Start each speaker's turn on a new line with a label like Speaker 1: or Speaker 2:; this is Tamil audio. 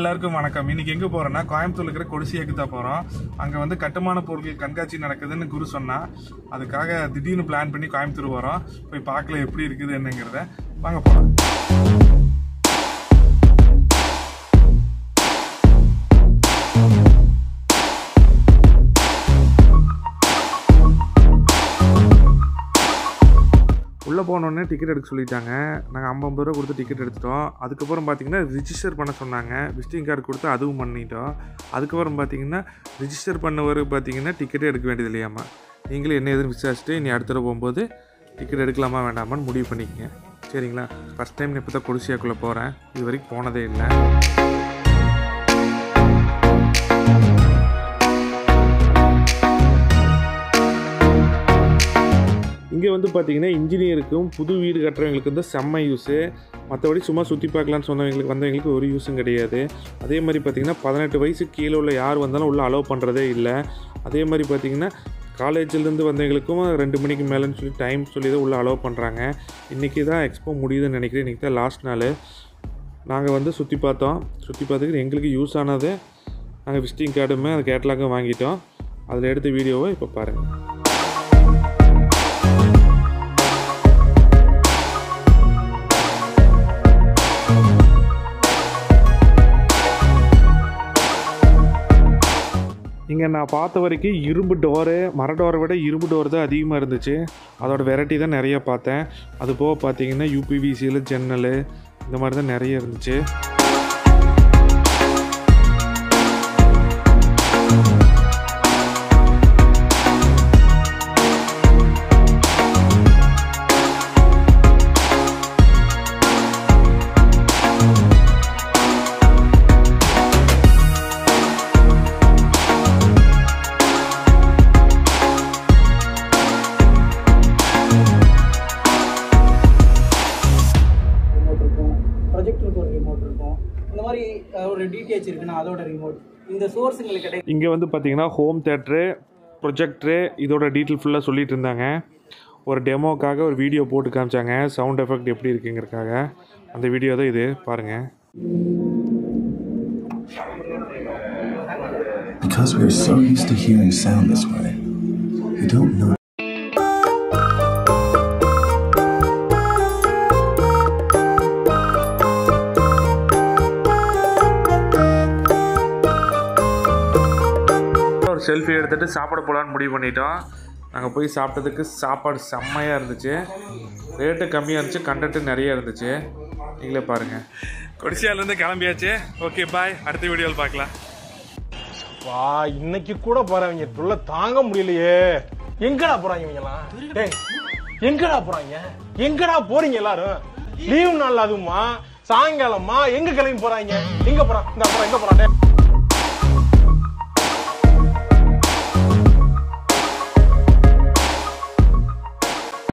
Speaker 1: எல்லாருக்கும் வணக்கம் இன்னைக்கு எங்க போறோம்னா கோயம்புத்தூர்ல இருக்கிற கொடிசியாக்கு தான் போறோம் அங்க வந்து கட்டுமான பொருட்கள் கண்காட்சி நடக்குதுன்னு குரு சொன்னா அதுக்காக திடீர்னு பிளான் பண்ணி கோயம்புத்தூர் போறோம் போய் பார்க்கல எப்படி இருக்குது என்னங்கிறத வாங்க போலாம் உள்ளே போனோடனே டிக்கெட் எடுக்க சொல்லிட்டாங்க நாங்கள் ஐம்பது ரூபா கொடுத்து டிக்கெட் எடுத்துட்டோம் அதுக்கப்புறம் பார்த்தீங்கன்னா ரிஜிஸ்டர் பண்ண சொன்னாங்க விசிட்டிங் கார்டு கொடுத்து அதுவும் பண்ணிட்டோம் அதுக்கப்புறம் பார்த்தீங்கன்னா ரிஜிஸ்டர் பண்ணவர் பார்த்தீங்கன்னா டிக்கெட்டே எடுக்க வேண்டியது இல்லையாம்மா நீங்களும் என்ன எதுன்னு விசாரிச்சுட்டு நீ அடுத்த தடவை போகும்போது டிக்கெட் எடுக்கலாமா வேண்டாமான்னு முடிவு பண்ணிக்கங்க சரிங்களா ஃபஸ்ட் டைம் இப்போ தான் கொடிசியாக்குள்ளே போகிறேன் இது வரைக்கும் போனதே இல்லை இங்கே வந்து பார்த்தீங்கன்னா இன்ஜினியருக்கும் புது வீடு கட்டுறவங்களுக்கு வந்து செம்ம யூஸு மற்றபடி சும்மா சுற்றி பார்க்கலான்னு சொன்னவங்களுக்கு வந்தவங்களுக்கு ஒரு யூஸும் கிடையாது அதே மாதிரி பார்த்தீங்கன்னா பதினெட்டு வயசு கீழே உள்ள யார் வந்தாலும் உள்ளே அலோவ் பண்ணுறதே இல்லை அதே மாதிரி பார்த்தீங்கன்னா காலேஜ்லேருந்து வந்தவங்களுக்கும் ரெண்டு மணிக்கு மேலேன்னு சொல்லி டைம் சொல்லி தான் உள்ளே அலோவ் பண்ணுறாங்க இன்றைக்கி தான் எக்ஸ்போ முடியுதுன்னு நினைக்கிறேன் இன்றைக்கி தான் லாஸ்ட் நாள் நாங்கள் வந்து சுற்றி பார்த்தோம் சுற்றி பார்த்துக்கிட்டு எங்களுக்கு யூஸ் ஆனது நாங்கள் விசிட்டிங் கார்டுமே அது கேட்லாக்கும் வாங்கிட்டோம் அதில் எடுத்த வீடியோவை இப்போ பாருங்கள் இங்கே நான் பார்த்த வரைக்கும் இரும்பு டோரு மர டோரை விட இரும்பு டோர் தான் அதிகமாக இருந்துச்சு அதோட வெரைட்டி தான் நிறைய பார்த்தேன் அது போக பார்த்தீங்கன்னா யூபிவிசியில் ஜன்னல் இந்த மாதிரி தான் நிறைய இருந்துச்சு
Speaker 2: ரிமோட் இருக்கும் ப்ரொஜெக்டருக்கு ஒரு ரிமோட் இருக்கும் இந்த மாதிரி அஹ், ஒரு டிடிஹெச் இருக்குன்னா அதோட ரிமோட் இந்த சோர்ஸுங்களுக்கு கிடைக்கும்
Speaker 1: இங்கே வந்து பார்த்தீங்கன்னா ஹோம் தேட்ரு ப்ரொஜெக்டரு இதோட டீட்டெயில் ஃபுல்லாக சொல்லிட்டு இருந்தாங்க ஒரு டெமோக்காக ஒரு வீடியோ போட்டு காமிச்சாங்க சவுண்ட் எஃபெக்ட் எப்படி இருக்குங்கிறதுக்காக அந்த வீடியோ தான் இது பாருங்கள்
Speaker 3: Because we are so used to hearing sound this way, we don't know.
Speaker 1: ஒரு செல்ஃபி எடுத்துகிட்டு சாப்பிட போகலான்னு முடிவு பண்ணிட்டோம் நாங்கள் போய் சாப்பிட்டதுக்கு சாப்பாடு செம்மையாக இருந்துச்சு ரேட்டு கம்மியாக இருந்துச்சு கண்டென்ட்டு நிறைய இருந்துச்சு நீங்களே பாருங்கள் கொடிசியாலேருந்து கிளம்பியாச்சு ஓகே பாய் அடுத்த வீடியோவில் பார்க்கலாம்
Speaker 4: வா இன்னைக்கு கூட போறவங்க தொல்லை தாங்க முடியலையே எங்கடா போறாங்க இவங்கலாம் டேய் எங்கடா போறாங்க எங்கடா போறீங்க எல்லாரும் லீவ் நாள் அதுவுமா சாயங்காலமா எங்க கிளம்பி போறாங்க எங்க போறான் இந்த போறான் எங்க போறான் டேய்